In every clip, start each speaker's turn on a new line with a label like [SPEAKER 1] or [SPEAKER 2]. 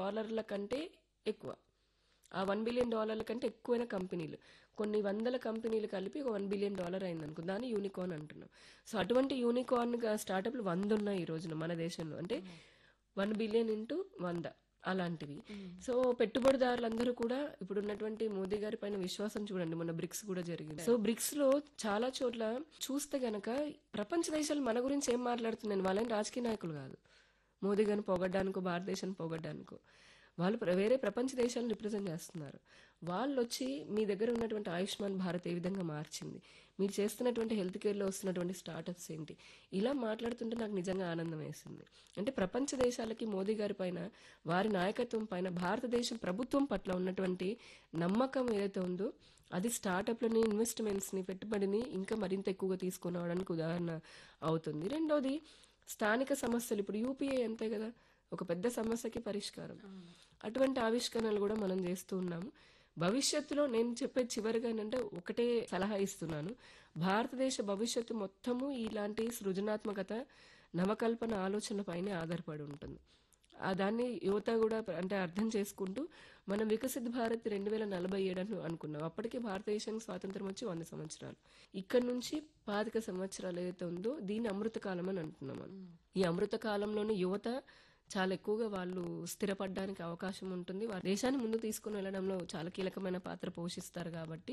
[SPEAKER 1] డాలర్ల కంటే ఎక్కువ ఆ వన్ బిలియన్ డాలర్ల కంటే ఎక్కువైన కంపెనీలు కొన్ని వందల కంపెనీలు కలిపి ఒక వన్ బిలియన్ డాలర్ అయింది అనుకో దాన్ని యూనికార్న్ అంటున్నాం సో అటువంటి యూనికార్న్ స్టార్టప్లు వంద ఉన్నాయి ఈ రోజున మన దేశంలో అంటే వన్ బిలియన్ ఇంటూ వంద అలాంటివి సో పెట్టుబడిదారులందరూ కూడా ఇప్పుడు ఉన్నటువంటి మోదీ గారి పైన విశ్వాసం చూడండి మొన్న బ్రిక్స్ కూడా జరిగింది సో బ్రిక్స్ లో చాలా చోట్ల చూస్తే గనక ప్రపంచ దేశాలు మన గురించి ఏం మాట్లాడుతున్నాయి వాళ్ళని రాజకీయ నాయకులు కాదు మోదీ గారిని పొగడ్డానికో భారతదేశాన్ని పొగడ్డానికో వాళ్ళు ప్ర- వేరే ప్రపంచ దేశాలను రిప్రజెంట్ చేస్తున్నారు వాళ్ళు వచ్చి మీ దగ్గర ఉన్నటువంటి ఆయుష్మాన్ భారత్ ఏ విధంగా మార్చింది మీరు చేస్తున్నటువంటి హెల్త్ కేర్లో వస్తున్నటువంటి స్టార్టప్స్ ఏంటి ఇలా మాట్లాడుతుంటే నాకు నిజంగా ఆనందం వేసింది అంటే ప్రపంచ దేశాలకి మోదీ గారి పైన వారి నాయకత్వం పైన భారతదేశం ప్రభుత్వం పట్ల ఉన్నటువంటి నమ్మకం ఏదైతే ఉందో అది స్టార్టప్లని ఇన్వెస్ట్మెంట్స్ని పెట్టుబడిని ఇంకా మరింత ఎక్కువగా తీసుకొని రావడానికి ఉదాహరణ అవుతుంది రెండోది స్థానిక సమస్యలు ఇప్పుడు యూపీఏ అంతే కదా ఒక పెద్ద సమస్యకి పరిష్కారం అటువంటి ఆవిష్కరణలు కూడా మనం చేస్తూ ఉన్నాము భవిష్యత్తులో నేను చెప్పే చివరిగా ఏంటంటే ఒకటే సలహా ఇస్తున్నాను భారతదేశ భవిష్యత్తు మొత్తము ఇలాంటి సృజనాత్మకత నవకల్పన ఆలోచన పైనే ఆధారపడి ఉంటుంది ఆ దాన్ని యువత కూడా అంటే అర్థం చేసుకుంటూ మనం వికసిత్ భారత్ రెండు వేల నలభై ఏడు అని అనుకున్నాం అప్పటికే భారతదేశానికి స్వాతంత్రం వచ్చి వంద సంవత్సరాలు ఇక్కడ నుంచి పాతిక సంవత్సరాలు ఏదైతే ఉందో దీన్ని అమృత కాలం అని అంటున్నాం మనం ఈ అమృత కాలంలోనే యువత చాలా ఎక్కువగా వాళ్ళు స్థిరపడడానికి అవకాశం ఉంటుంది వారి దేశాన్ని ముందు తీసుకుని వెళ్ళడంలో చాలా కీలకమైన పాత్ర పోషిస్తారు కాబట్టి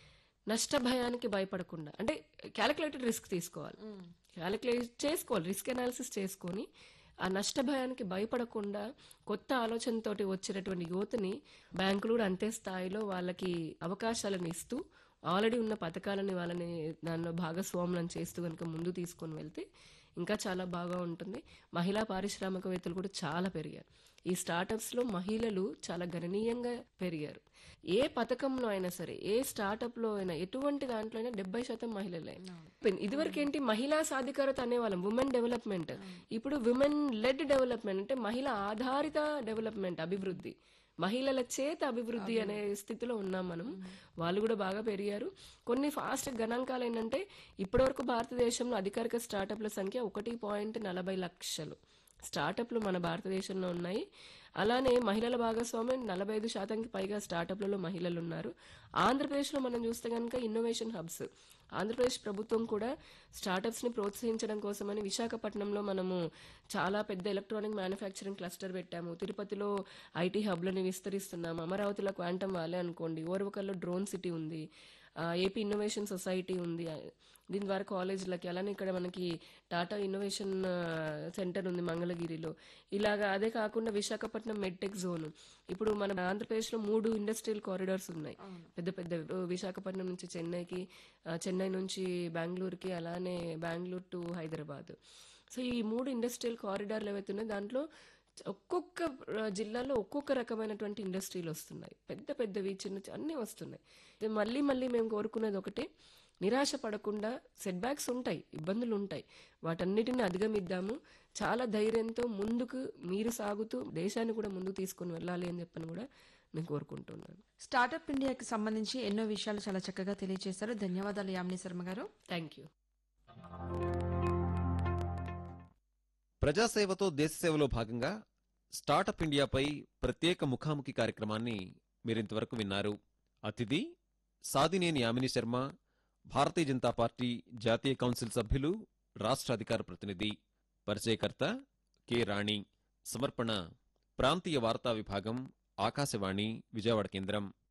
[SPEAKER 1] నష్ట భయానికి భయపడకుండా అంటే క్యాలిక్యులేటెడ్ రిస్క్ తీసుకోవాలి క్యాలిక్యులేట్ చేసుకోవాలి రిస్క్ అనాలిసిస్ చేసుకొని ఆ నష్ట భయానికి భయపడకుండా కొత్త ఆలోచనతోటి వచ్చినటువంటి యువతని బ్యాంకులు కూడా అంతే స్థాయిలో వాళ్ళకి అవకాశాలను ఇస్తూ ఆల్రెడీ ఉన్న పథకాలని వాళ్ళని దానిలో భాగస్వాములను చేస్తూ కనుక ముందు తీసుకొని వెళ్తే ఇంకా చాలా బాగా ఉంటుంది మహిళా పారిశ్రామికవేత్తలు కూడా చాలా పెరిగారు ఈ స్టార్టప్స్ లో మహిళలు చాలా గణనీయంగా పెరిగారు ఏ పథకంలో అయినా సరే ఏ స్టార్టప్ లో అయినా ఎటువంటి దాంట్లో అయినా డెబ్బై శాతం మహిళలే ఇదివరకు ఏంటి మహిళా సాధికారత అనేవాళ్ళం ఉమెన్ డెవలప్మెంట్ ఇప్పుడు విమెన్ లెడ్ డెవలప్మెంట్ అంటే మహిళ ఆధారిత డెవలప్మెంట్ అభివృద్ధి మహిళల చేత అభివృద్ధి అనే స్థితిలో ఉన్నాం మనం వాళ్ళు కూడా బాగా పెరిగారు కొన్ని ఫాస్ట్ గణాంకాలు ఏంటంటే ఇప్పటివరకు భారతదేశంలో అధికారిక స్టార్టప్ల సంఖ్య ఒకటి పాయింట్ నలభై లక్షలు స్టార్టప్లు మన భారతదేశంలో ఉన్నాయి అలానే మహిళల భాగస్వామ్యం నలభై ఐదు శాతంకి పైగా స్టార్టప్లలో మహిళలు ఉన్నారు ఆంధ్రప్రదేశ్లో మనం చూస్తే కనుక ఇన్నోవేషన్ హబ్స్ ఆంధ్రప్రదేశ్ ప్రభుత్వం కూడా స్టార్టప్స్ ని ప్రోత్సహించడం కోసమని విశాఖపట్నంలో మనము చాలా పెద్ద ఎలక్ట్రానిక్ మ్యానుఫ్యాక్చరింగ్ క్లస్టర్ పెట్టాము తిరుపతిలో ఐటీ హబ్లని విస్తరిస్తున్నాము అమరావతిలో క్వాంటమ్ వాలే అనుకోండి ఓర్వకల్లో డ్రోన్ సిటీ ఉంది ఆ, ఏపీ ఇన్నోవేషన్ సొసైటీ ఉంది ఆ, దీని ద్వారా కాలేజీలకి అలానే ఇక్కడ మనకి టాటా ఇన్నోవేషన్ ఆ, సెంటర్ ఉంది మంగళగిరిలో ఇలాగా అదే కాకుండా విశాఖపట్నం మెడ్టెక్ జోన్ ఇప్పుడు మన ఆంధ్రప్రదేశ్లో మూడు ఇండస్ట్రియల్ కారిడార్స్ ఉన్నాయి పెద్ద పెద్ద విశాఖపట్నం నుంచి చెన్నైకి ఆ, చెన్నై నుంచి బెంగళూరుకి అలానే బెంగళూరు టు హైదరాబాద్ సో ఈ మూడు ఇండస్ట్రియల్ కారిడార్లు ఏవైతే ఉన్నాయో దాంట్లో ఒక్కొక్క ఆ, జిల్లాలో ఒక్కొక్క రకమైనటువంటి ఇండస్ట్రీలు వస్తున్నాయి పెద్ద పెద్దవి చిన్న చిన్న అన్నీ వస్తున్నాయి ఇది మళ్ళీ మళ్ళీ మేము కోరుకునేది ఒకటే నిరాశ పడకుండా సెట్ బ్యాక్స్ ఉంటాయి ఇబ్బందులు ఉంటాయి వాటన్నిటిని అధిగమిద్దాము చాలా ధైర్యంతో ముందుకు మీరు సాగుతూ దేశాన్ని కూడా ముందుకు తీసుకొని వెళ్ళాలి అని చెప్పని కూడా నేను కోరుకుంటున్నాను
[SPEAKER 2] స్టార్టప్ ఇండియాకి సంబంధించి ఎన్నో విషయాలు చాలా చక్కగా తెలియజేశారు ధన్యవాదాలు యామిని శర్మ గారు
[SPEAKER 1] థ్యాంక్ యూ
[SPEAKER 3] ప్రజాసేవతో దేశసేవలో భాగంగా స్టార్టప్ ఇండియాపై ప్రత్యేక ముఖాముఖి కార్యక్రమాన్ని మీరింతవరకు విన్నారు అతిథి సాదినేని యామిని శర్మ భారతీయ జనతా పార్టీ జాతీయ కౌన్సిల్ సభ్యులు రాష్ట్ర అధికార ప్రతినిధి పరిచయకర్త కె రాణి సమర్పణ ప్రాంతీయ వార్తా విభాగం ఆకాశవాణి విజయవాడ కేంద్రం